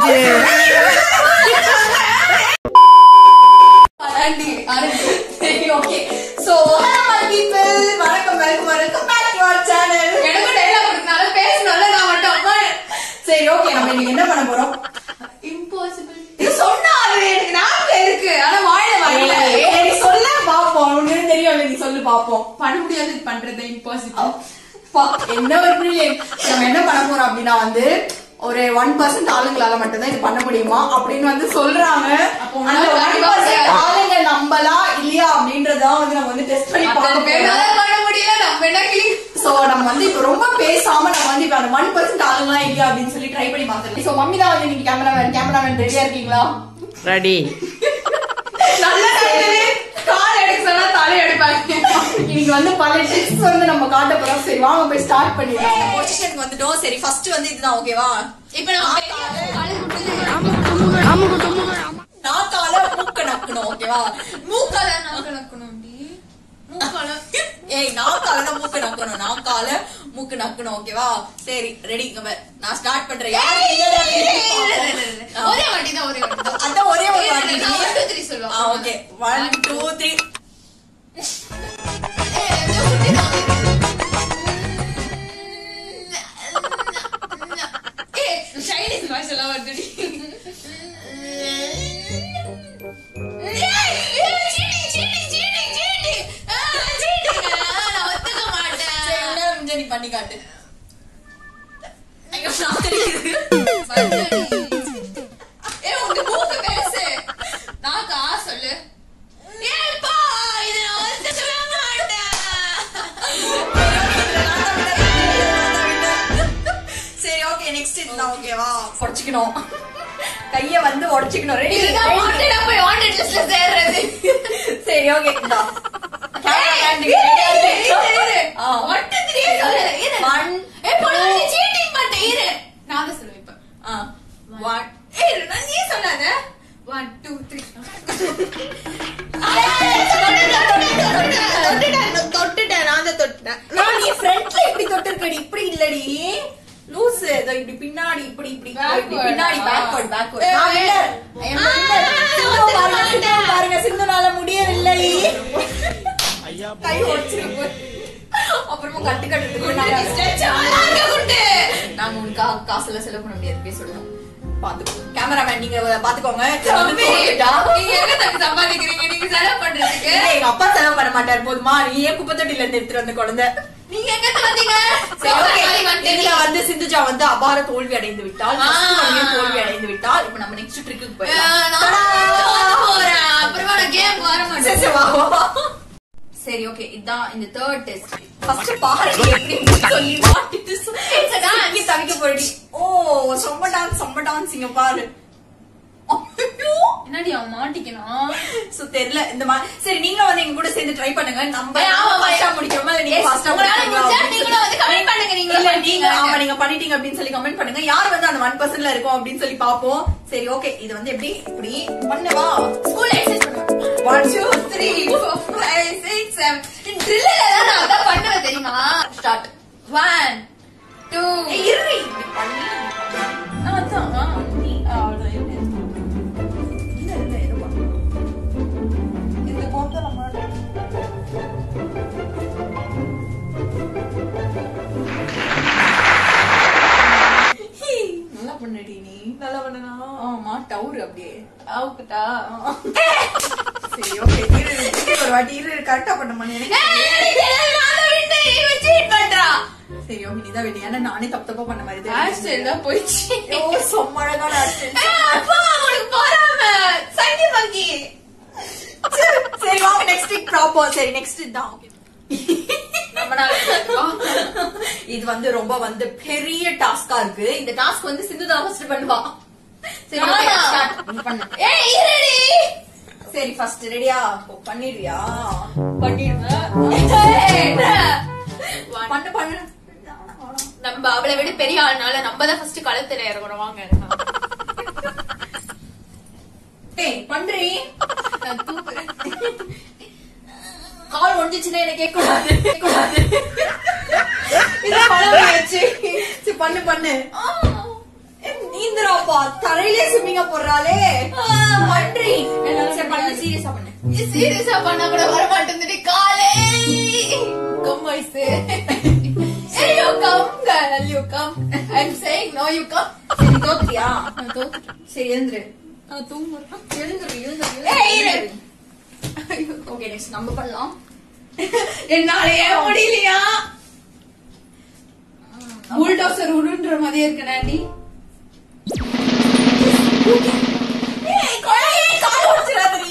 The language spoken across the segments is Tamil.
ஆரம்பிச்சு ஆண்டி, ஆரம்பி. சரி, okay. So, hello my people. வணக்கம், welcome, welcome back to our channel. எனக்கும் dialogue கொடுத்தனால பேசணும்ல, நான் மட்டும் அம்மா. சரி ஓகே நம்ம இன்னைக்கு என்ன பண்ண போறோம் Impossible. இது சொன்னாரு எனக்கு நாக்குல இருக்கு, ஆனா வாயில வரல. சரி சொல்ல பாப்போம் உனக்கு தெரியும் நீ சொல்லு பாப்போம் பண்ண முடியாது இது பண்றது impossible. அப்பா, என்ன ஒரு brilliant. நம்ம என்ன பண்ண போறோம் அப்படின்னா வந்து ஒரு ஒன் பர்சன்ட் ஆளுங்களால மட்டும்தான் இது பண்ண முடியுமா அப்படின்னு வந்து சொல்றாங்க அப்போ அந்த உன்னால ஒன் கண்டிப்பா பர்சன்ட் முடியாது. ஆளுங்க நம்பலா இல்லையா அப்படின்றதான் வந்து நம்ம வந்து டெஸ்ட் பண்ணி அத்தனை பார்க்க போறோம் பேரால பண்ண முடியல, நம்ம என்ன கிளி? சோ நம்ம வந்து இப்ப ரொம்ப பேசாம நம்ம வந்து இப்ப அந்த ஒன் பர்சன்ட் ஆளுங்களா இல்லையா அப்படின்னு சொல்லி ட்ரை பண்ணி பார்த்துருக்கோம் சோ மம்மி தான் வந்து நீங்க கேமராமேன் கேமராமேன் ரெடியா இருக்கீங்களா ரெடி நல்லா நடக்குது. கால் எடுக்க சொன்னா தலை எடுப்பாங்க. இன்னைக்கு வந்து பல டிப்ஸ் வந்து நம்ம காட்ட போறோம் சரி வாங்க போய் ஸ்டார்ட் பண்ணிடலாம் பொசிஷனுக்கு வந்துட்டோம் சரி ஃபர்ஸ்ட் வந்து இதுதான் ஓகேவா இப்ப நம்ம பெரிய காலை விட்டுது. நாக்கால மூக்க நக்கணும் ஓகேவா மூக்கால நாக்கு நக்கணும்டி. மூக்கால. ஏய் நாக்கால தான் மூக்கு நக்கணும் நாக்கால மூக்கு நக்கணும் ஓகேவா சரி ரெடி நான் ஸ்டார்ட் பண்றேன் யாரு இல்லையா அப்படின்னு பார்ப்போம். ஒரே வாட்டி தான், ஒரே வாட்டி தான். அதான் ஒரே ஒரு வாட்டி நான் one, two, three சொல்லுவேன். ஆ ஓகே ஒன் டூ த்ரீ ஏய், இந்த குட்டி தான். ஏய், Chinese voice எல்லாம் வருதுடி. ஏய், ஏய், cheating, cheating, cheating, cheating. ஆ, cheating. ஆ, நான் ஒத்துக்க மாட்டேன். சரி இன்னும் கொஞ்சம் நீ பண்ணி காட்டு ஐயோ நான் தெரியுது ஏய், உங்க மூக்கு பெருசு. நாக்கா, சொல்லு. ஏப்பா, இதை நான் ஒத்துக்கவே மாட்டேன். சரி ஓகே நெக்ஸ்ட் இதுதான் ஓகேவா உடச்சிக்கணும் கைய வந்து உடச்சிக்கணும் ரெடி இதுதான் wanted ஆ போய் wanted listல சேர்றது. சரி ஓகே இந்தா ஏய், இரு, இரு, இரு, இரு. ஆ. One, two, three சொல்லு. இரு. One, ஏய், போடா, நீ cheating பண்ணிட்ட. இரு. நான் தான் சொல்லுவேன் இப்ப. ஆ ஒன் ஏய், இரு, நான் நீ சொல்லாத. One, two, three. ஏய், தொட்டுட்டேன், தொட்டுட்டேன், தொட்டுட்டேன், தொட்டுட்டேன், தொட்டுட்டேன், நான் தான் தொட்டுட்டேன். நான் நீ ஃப்ரண்ட்ல இப்படி தொட்டிருக்கடி இப்படி இல்லடி லூஸ் இதோ இப்படி பின்னாடி இப்படி இப்படி இப்படி Backward. பின்னாடி ஆ. பேக்வர்ட் பேக்வர்ட் ஏய், நான் winner. ஏய். I am the winner. ஆ, சிந்து ஒத்துக்க பாருங்க, சிந்து மாட்டேன். பாருங்க சிந்துனால முடியவில்லை கை உடச்சிருக்கு அப்புறமா கட்டு கட்டுறதுக்கு நாங்க Stretch ஆளாங்க குண்டு. நாங்க உனக்காக காசுல செலவு பண்ண முடியாது போய் சொல்லுவோம் பாத்துக்கோ கேமராமேன் நீங்க பாத்துக்கோங்க தம்பி, நீங்க எங்க தம்பி சம்பாதிக்கிறீங்க நீங்க செலவு பண்றதுக்கு இல்ல, எங்க அப்பா செலவு பண்ண மாட்டாரு போதுமா நீ ஏன் குப்பை தொட்டில இருந்து எடுத்துட்டு வந்த குழந்தை நீங்க எங்க இருந்து வந்தீங்க சரி, okay. சரி, வந்துட்டீங்க. இதுல வந்து சிந்துஜா வந்து அபார தோல்வி அடைந்து விட்டால் ஆ. first one லயே தோல்வி அடைந்து விட்டால் இப்ப நம்ம நெக்ஸ்ட் ட்ரிக்கு ஆ, போயிடலாம் நான் வந்து போறேன் அப்புறமா நான் கேம் வர சரி, மாட்டேன் சரி, வா, வா, வா. சரி ஓகே இதான் இந்த தேர்ட் டெஸ்ட் ஃபர்ஸ்ட் பாருங்க எப்படி சொல்லி மாட்டிட்டு சுத்தி தவிக்க போறடி ஓ செம்ம டான்ஸ் செம்ம டான்ஸ் இங்க பாரு ஐயோ என்னடி அவன் மாட்டிக்கணும் சோ தெரியல இந்த மாதிரி சரி நீங்க வந்து எங்க கூட சேர்ந்து ட்ரை பண்ணுங்க நம்ம ஏய், ஆமா, ஆமா. ஃபாஸ்டா முடிக்கணுமா இல்ல நீங்க Yes, ஃபாஸ்டா உங்களால முடிஞ்சா நீங்களும் வந்து comment பண்ணுங்க, நீங்களும் இல்ல நீங்க பண்ணிட்டீங்க. ஆமா நீங்க பண்ணிட்டீங்க அப்படின்னு சொல்லி கமெண்ட் பண்ணுங்க யார் வந்து அந்த ஒன் பர்சன்ட்ல இருக்கும் அப்படின்னு சொல்லி பாப்போம் சரி ஓகே இது வந்து எப்படி இப்படி பண்ணவா ஸ்கூல் எக்ஸசைஸ் பண்ணுவேன் one two three five six seven ட்ரில்ல நான் அதான் பண்ணுவேன் தெரியுமா ஸ்டார்ட் ஒன் டூ இருடி இப்படி பண்ணி அதான் நீ அவ்வளவுதான் இரு. இல்ல இல்ல இது பண்ணு. இது போட்டு நம்ம நல்லா பண்ணடி நீ நல்லா பண்ணனா ஆமா டவுர் அப்படியே அவுக்குட்டா சரி ஓகே இரு இரு, ஒரு வாட்டி இரு கரெக்டா பண்ண மணி சரி ஓகே நீதான் வெட்டி ஏன்னா நானே தப்பு தப்பா பண்ண மாதிரி ஹேர்ஸ்டைல் தான் போயிடுச்சு ஓ செம்ம அழகான hairstyle. ஏய், அப்பா உனக்கு போறாம சங்கி மங்கி சரி வாங்க நெக்ஸ்ட் வீக் ப்ராப்பர் சரி நெக்ஸ்ட் இதான் ஓகே நம்ம நாள் இது வந்து ரொம்ப வந்து பெரிய டாஸ்கா இருக்கு இந்த டாஸ்க் வந்து சிந்து தான் ஃபர்ஸ்ட் பண்ணுவா சரி okay, நானா? start. நீ பண்ணு ஏய் இருடி சரி ஃபர்ஸ்ட் ரெடியா பண்ணிடுவியா பண்ணிடுவேன் ஏய், என்ன? பண்ணு பண்ணு நம்ம அவளை விட பெரிய ஆள்னால நம்ம தான் ஃபர்ஸ்ட் களத்துல இறங்குறோம் வாங்க ஏய் பண்றி நான் தூக்குறேன் கால் ஒடிஞ்சிச்சுன்னா என்ன கேட்க கூடாது கேட்க கூடாது இது பழகியாச்சு சரி பண்ணு பண்ணு ஏய், நீ நீந்திராப்பா தரையிலே ஸ்விம்மிங்க போடுறாளே பன்றி சரி பண்ணு சீரியஸா பண்ணு சீரியஸா பண்ணா கூட வர மாட்டேங்குது காலே கம் வயசு Hey, you come, girl, you come. I'm saying no, you come. சரி தோத்தியா நான் தோத்துட்டேன். சரி எழுந்துரு நான் தூங்குறேன். எழுந்துரு எழுந்துரு ஏய், இரு. ஓகே நெக்ஸ்ட் நம்ம பண்ணலாம் என்னாலயே முடியலையா புல்டோசர் உருன்ற மாதிரியே இருக்கு நாண்டி ஏய் கொலையே கால் உடைச்சிடாதடி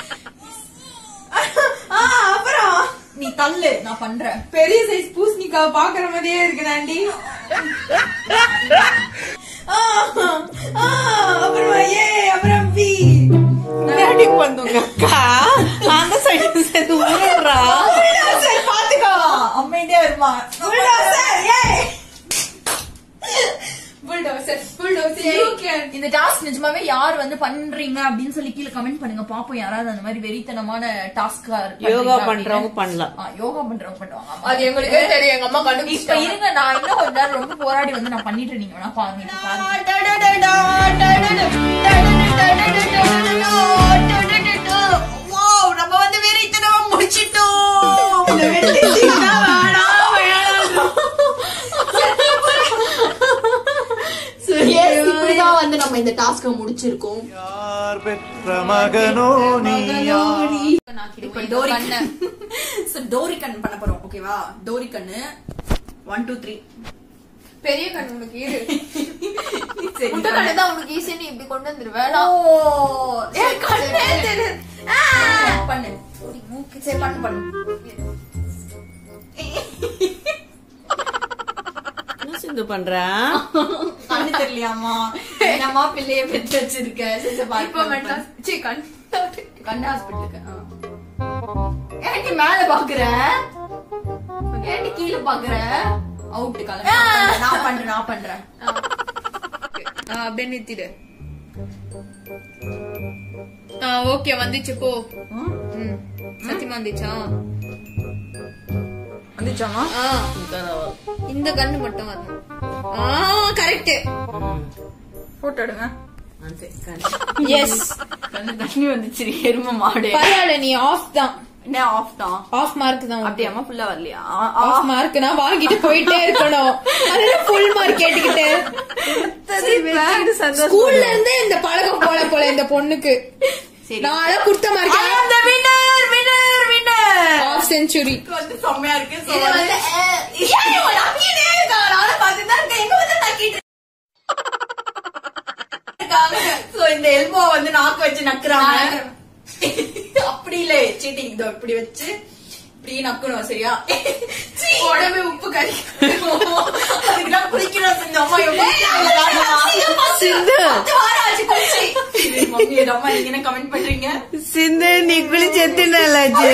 ஆ அப்புறம் நீ தள்ளு நான் பண்றேன் பெரிய சைஸ் பூசணிக்காவை பாக்குற மாதிரியே இருக்கு நாண்டி ஆ, ஆ, அப்புறமா ஏ அப்புறம் பி முன்னாடி வந்தவங்க அக்கா அந்த சைடு சேர்ந்து உருடுறா புல்டோசர் பாத்துக்கோ அமைதியா இருமா புல்டோசர் ஏய் புல்டோசர் புல்டோசர் யூ கேன் இந்த டாஸ்க் நிஜமாவே யார் வந்து பண்றீங்க அப்படின்னு சொல்லி கீழே கமெண்ட் பண்ணுங்க பாப்போம் யாராவது அந்த மாதிரி வெறித்தனமான டாஸ்கா யோகா பண்றவங்க பண்ணலாம் யோகா பண்றவங்க பண்ணுவாங்க ஆமா. அது எங்களுக்கே தெரியும் எங்க அம்மா இப்ப கண்டுபிடிச்சிட்டாங்க இருங்க நான் இன்னும் கொஞ்ச நேரம் ரொம்ப போராடி வந்து நான் பண்ணிட்டு நீங்க வேணா பாருங்க இப்ப பாருங்க Wow, நம்ம வந்து வெறித்தனமா முடிச்சிட்டோம் இந்த வெறித்தனம் வேணாம், வேணாம். Yes, இப்படிதான் வந்து நம்ம இந்த டாஸ்க முடிச்சிருக்கோம் யார் பெற்ற மகனோ நீயா இப்ப டோரிக்கன் சோ டோரிக்கன் பண்ண போறோம் ஓகேவா டோரிக்கன்னு ஒன் டூ த்ரீ பெரிய கண்ணு உனக்கு இரு சரி முட்டை கண்ணு தான் உனக்கு ஈஸி நீ இப்படி கொண்டு வந்துருவேன் ஓ ஏ, கண்ணே தெரியுது. ஆ, பண்ணு சரி பண்ணு பண்ணு என்ன சிந்து பண்ற கண்ணு தெரியலையாமா என்னம்மா பிள்ளைய பெற்று வச்சிருக்க சரி, சரி, பாரு, இப்ப பாரு, மட்டும் பாரு. சீ, கண் கண்ணு ஹாஸ்பிட்டலுக்கு ஏன்டி மேல பாக்குற ஏன்டி கீழே பாக்குற அவுட் கலர் நான் பண்றேன் நான் பண்றேன் ஆ, அப்படியே நிறுத்திடு ஆ ஓகே வந்துச்சு போ ம். சத்தியமா வந்துச்சா வந்துச்சாமா ஆ இந்த கண்ணு மட்டும் வரணும் ஆ கரெக்ட் போட்டோ எடுங்க எஸ் கண்ணு தண்ணி வந்துச்சு எரும மாடு பரவாயில்ல நீ ஆஃப் தான் என்ன ஆஃப் தான் ஆஃப் மார்க் தான் அப்படியாமா ஃபுல்லா வரலையா ஆஃப் மார்க்னா வாங்கிட்டு போயிட்டே இருக்கணும் அதெல்லாம் ஃபுல் மார்க் கேட்டுக்கிட்டு ஸ்கூல்ல இருந்தே இந்த பழக்கம் போல போல இந்த பொண்ணுக்கு சரி. நானும் குடுத்த mark winner winner winner of century வந்து செம்மையா இருக்கு So வந்து, அஹ், ஏன் இவன் நக்கிட்டே இருக்கான்? நானும் பார்த்துட்டு தான் இருக்கேன். எங்க வந்து நக்கிட்டு இருக்காங்க? So, இந்த elbow வந்து நாக்கு வச்சு நக்குறாங்க அப்படி இல்ல சீட்டிங் இதோ இப்படி வச்சு இப்படி நக்கணும் சரியா சீ, உடம்பு உப்பு கறி அதுக்குதான் குளிக்கணும் செஞ்ச அம்மா சிந்து. பத்து வாரம் ஆச்சு குளிச்சு இது மம்மி இது அம்மா நீங்க என்ன கமெண்ட் பண்றீங்க சிந்து நீ குளிச்சு எத்தினாச்சு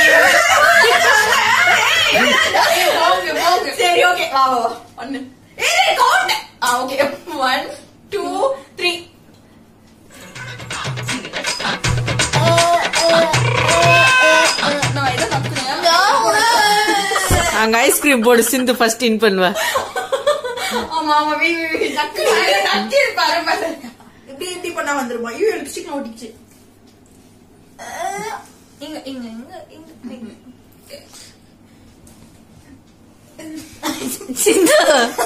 போங்க போங்க சரி ஓகே வா வா வா ஒன்னு ஏய் கவுண்ட் ஆ ஓகே ஒன் டூ த்ரீ நான் எதை நக்குனேன் அங்க ஐஸ்கிரீம் போடு சிந்து ஃபர்ஸ்ட் இன் பண்ணுவ ஆமா ஆமா வி வி வி நக்கு நக்கி பாரு பாரு இப்படி இப்படி பண்ணா வந்துருமா ஐயோ எனக்கு சிக்கன் ஓட்டிச்சு அஹ், இங்க இங்க இங்க இங்க இங்க சிந்து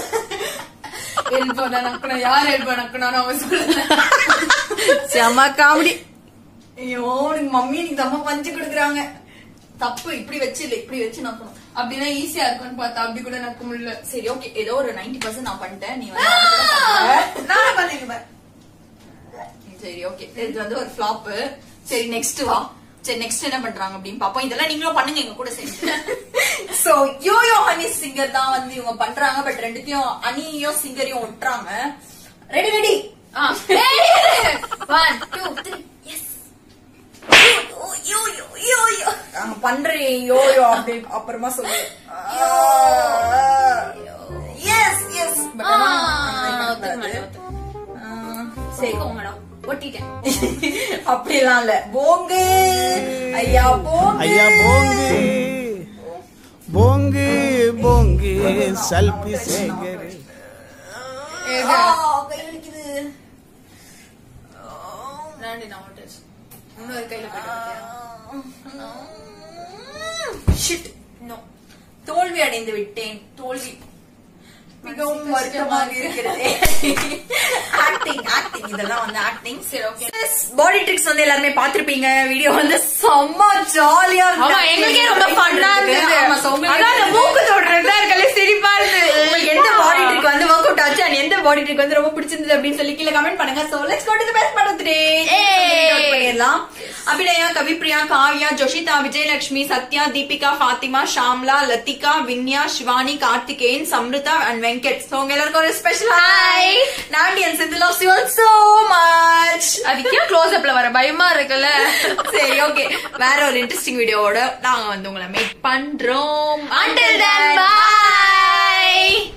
எல்போ தான் நக்கணும் யார் எல்போ நக்கணும் அவன் சொல்லுங்க செம காமெடி ஐயோ உனக்கு மம்மி எனக்கு தம்மா பஞ்சு கொடுக்குறாங்க தப்பு இப்படி வச்சு இல்ல இப்படி வச்சு நக்கணும் அப்படின்னா ஈஸியா இருக்கும்னு பார்த்தா அப்படி கூட நக்க முடியல சரி ஓகே ஏதோ ஒரு 90% பர்சன்ட் நான் பண்ணிட்டேன் நீ வந்து அது கூட பண்ணல. நான் பண்ணீங்க பாரு. சரி ஓகே இது வந்து ஒரு ஃபிளாப் சரி நெக்ஸ்ட் வா சரி நெக்ஸ்ட் என்ன பண்றாங்க அப்படின்னு பாப்போம் இதெல்லாம் நீங்களும் பண்ணுங்க எங்க கூட சேர்ந்து சோ யோயோ ஹனி சிங்கர் தான் வந்து இவங்க பண்றாங்க பட் ரெண்டுத்தையும் அனியும் சிங்கரையும் ஒட்டுறாங்க ready ready one two three நாங்க பண்றேன் யோயோ அப்படி அப்புறமா சொல்லு எஸ் எஸ் சரி மேடம் ஒட்டிட்டேன் அப்படிலாம் இல்ல போங்கு ஐயா போங்கு ஐயா போங்கு போங்கு போங்கு சல்பி சேகர் ஆ, கை வலிக்குது ஹேண்ட் இன் ஆர்டர் இன்னொரு கையில போயிட்டு ஷிட் நோ தோல்வி அடைந்து விட்டேன் தோல்வி மிகவும் வருத்தமாக இருக்கிறது ஆக்டிங் ஆக்டிங் இதெல்லாம் வந்து ஆக்டிங் சரி ஓகே பாடி ட்ரிக்ஸ் வந்து எல்லாருமே பாத்திருப்பீங்க வீடியோ வந்து செம்ம ஜாலியா ஆமா எங்களுக்கே ரொம்ப ஃபன்னா இருந்தது ஆமா, so உங்களுக்கு அதான் அந்த மூக்கு தொடுறது தான் இருக்கல சிரிப்பா இருந்தது உங்களுக்கு எந்த பாடி ட்ரிக் வந்து ஒர்க் அவுட் ஆச்சு and எந்த பாடி ட்ரிக் வந்து ரொம்ப பிடிச்சிருந்தது அப்படின்னு சொல்லி கீழே கமெண்ட் பண்ணுங்க so let's go to the best part of the day பண்ணிடலாம் அபிநயா கவிப்ரியா காவ்யா ஜோஷிதா விஜயலட்சுமி சத்யா தீபிகா ஃபாத்திமா ஷாம்லா லத்திகா வின்யா சிவானி கார்த்திகேயன் சம்ருதா அண்ட் வெங்கட் சோ உங்க எல்லாருக்கும் ஒரு special hi Nandi and Sindhu loves you all so much அதுக்கே க்ளோஸ் அப்ல வர பயமா இருக்குல்ல சரி ஓகே வேற ஒரு இன்ட்ரெஸ்டிங் வீடியோவோட நாங்க வந்து உங்களை மீட் பண்றோம் Until then, bye.